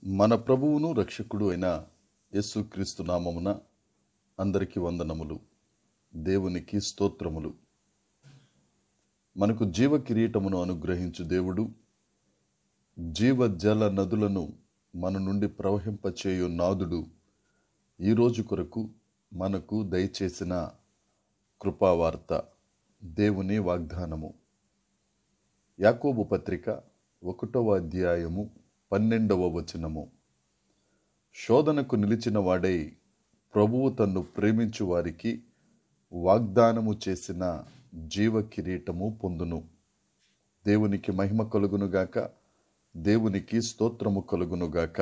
మన ప్రభువును రక్షకుడు అయిన యేసుక్రీస్తు నామమున అందరికీ వందనములు దేవునికి స్తోత్రములు మనకు జీవ కిరీటమును అనుగ్రహించు దేవుడు జీవ జల నదులను మన నుండి ప్రవహింపచేయు నాదుడు ఈ రోజు కొరకు మనకు దయచేసిన కృపావార్త దేవుని వాగ్దానము యాకోబు పత్రిక ఒకటవ అధ్యాయము పన్నెండవ వచనము శోధనకు నిలిచిన వాడై ప్రభువు తన్ను ప్రేమించు వారికి వాగ్దానము చేసిన జీవ కిరీటము పొందును దేవునికి మహిమ కలుగునుగాక దేవునికి స్తోత్రము కలుగునుగాక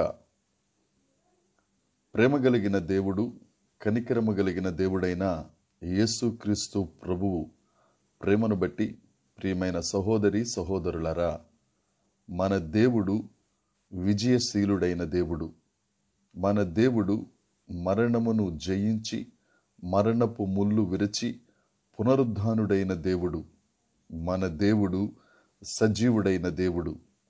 ప్రేమ కలిగిన దేవుడు కనికరము కలిగిన దేవుడైన యేసుక్రీస్తు ప్రభువు ప్రేమను బట్టి ప్రియమైన సహోదరి సహోదరులరా మన దేవుడు విజయశీలుడైన దేవుడు మన దేవుడు మరణమును జయించి మరణపు ముళ్ళు విరచి పునరుద్ధానుడైన దేవుడు మన దేవుడు సజీవుడైన దేవుడు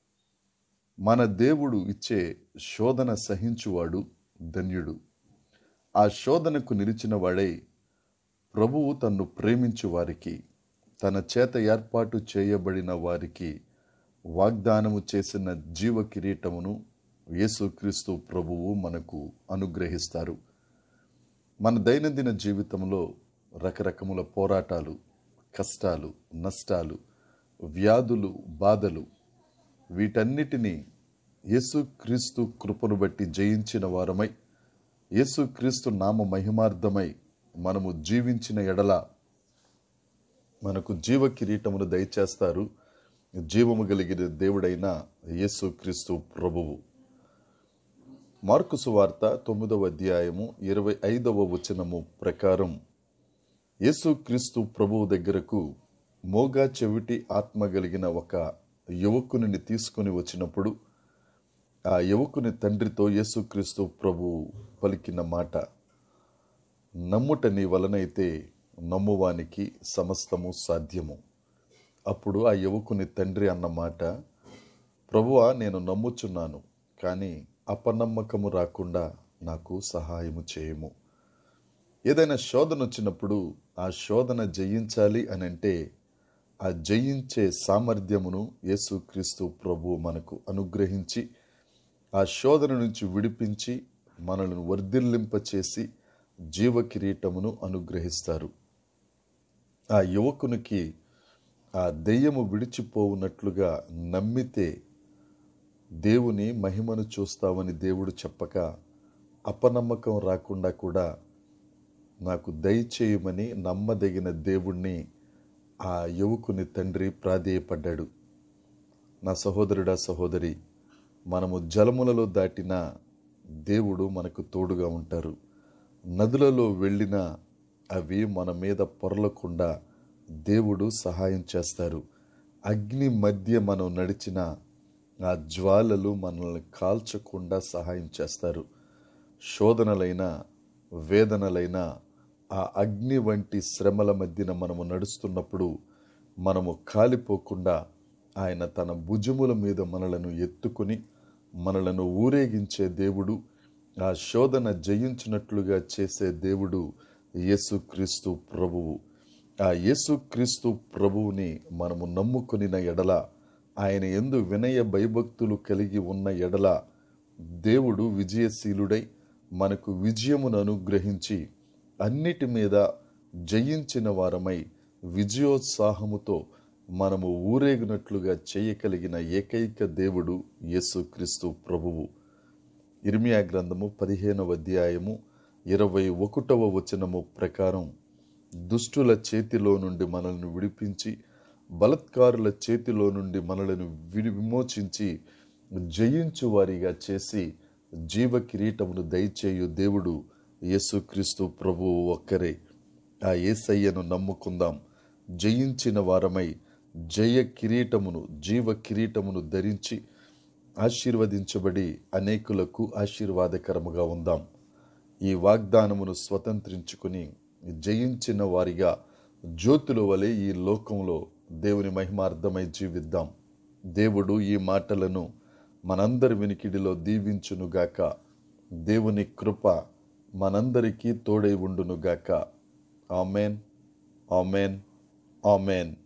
మన దేవుడు ఇచ్చే శోధన సహించువాడు ధన్యుడు ఆ శోధనకు నిలిచిన వాడై ప్రభువు తన్ను ప్రేమించు వారికి తన చేత ఏర్పాటు చేయబడిన వారికి వాగ్దానము చేసిన జీవ కిరీటమును యేసుక్రీస్తు ప్రభువు మనకు అనుగ్రహిస్తారు మన దైనందిన జీవితంలో రకరకముల పోరాటాలు కష్టాలు నష్టాలు వ్యాధులు బాధలు వీటన్నిటినీ యేసుక్రీస్తు కృపను బట్టి జయించిన వారమై యేసుక్రీస్తు నామ మహిమార్థమై మనము జీవించిన ఎడల మనకు జీవ కిరీటమును దయచేస్తారు జీవము కలిగిన దేవుడైన యేసుక్రీస్తు ప్రభువు మార్కు సువార్త తొమ్మిదవ అధ్యాయము ఇరవై ఐదవ వచనము ప్రకారం యేసుక్రీస్తు ప్రభువు దగ్గరకు మోగా చెవిటి ఆత్మ కలిగిన ఒక యువకుని తీసుకుని వచ్చినప్పుడు ఆ యువకుని తండ్రితో యేసుక్రీస్తు ప్రభు పలికిన మాట నమ్ముట నీ వలనైతే నమ్మువానికి సమస్తము సాధ్యము అప్పుడు ఆ యువకుని తండ్రి అన్న మాట ప్రభువా నేను నమ్ముచున్నాను కానీ అపనమ్మకము రాకుండా నాకు సహాయము చేయము ఏదైనా శోధన వచ్చినప్పుడు ఆ శోధన జయించాలి అని అంటే ఆ జయించే సామర్థ్యమును యేసుక్రీస్తు ప్రభు మనకు అనుగ్రహించి ఆ శోధన నుంచి విడిపించి మనల్ని వర్ధిల్లింపచేసి జీవ కిరీటమును అనుగ్రహిస్తారు ఆ యువకునికి ఆ దెయ్యము విడిచిపోవునట్లుగా నమ్మితే దేవుని మహిమను చూస్తామని దేవుడు చెప్పక అపనమ్మకం రాకుండా కూడా నాకు దయచేయమని నమ్మదగిన దేవుణ్ణి ఆ యువకుని తండ్రి ప్రాధేయపడ్డాడు నా సహోదరుడా సహోదరి మనము జలములలో దాటిన దేవుడు మనకు తోడుగా ఉంటారు నదులలో వెళ్ళిన అవి మన మీద పొరలకుండా దేవుడు సహాయం చేస్తారు అగ్ని మధ్య మనం నడిచిన ఆ జ్వాలలు మనల్ని కాల్చకుండా సహాయం చేస్తారు శోధనలైన వేదనలైన ఆ అగ్ని వంటి శ్రమల మధ్యన మనము నడుస్తున్నప్పుడు మనము కాలిపోకుండా ఆయన తన భుజముల మీద మనలను ఎత్తుకుని మనలను ఊరేగించే దేవుడు ఆ శోధన జయించినట్లుగా చేసే దేవుడు యేసుక్రీస్తు ప్రభువు ఆ యేసుక్రీస్తు ప్రభువుని మనము నమ్ముకొనిన ఎడల ఆయన ఎందు వినయ భయభక్తులు కలిగి ఉన్న ఎడల దేవుడు విజయశీలుడై మనకు విజయమును అనుగ్రహించి అన్నిటి మీద జయించిన వారమై విజయోత్సాహముతో మనము ఊరేగినట్లుగా చేయగలిగిన ఏకైక దేవుడు యేసుక్రీస్తు ప్రభువు ఇర్మియా గ్రంథము పదిహేనవ అధ్యాయము ఇరవై ఒకటవ వచనము ప్రకారం దుష్టుల చేతిలో నుండి మనల్ని విడిపించి బలత్కారుల చేతిలో నుండి మనలను విడి విమోచించి జయించు వారిగా చేసి జీవ కిరీటమును దయచేయు దేవుడు యేసుక్రీస్తు ప్రభువు ఒక్కరే ఆ ఏసయ్యను నమ్ముకుందాం జయించిన వారమై జయ కిరీటమును జీవ కిరీటమును ధరించి ఆశీర్వదించబడి అనేకులకు ఆశీర్వాదకరముగా ఉందాం ఈ వాగ్దానమును స్వతంత్రించుకుని జయించిన వారిగా జ్యోతుల వలె ఈ లోకంలో దేవుని మహిమార్థమై జీవిద్దాం దేవుడు ఈ మాటలను మనందరి వినికిడిలో దీవించునుగాక దేవుని కృప మనందరికీ తోడై ఉండునుగాక ఆమెన్ ఆమెన్ ఆమెన్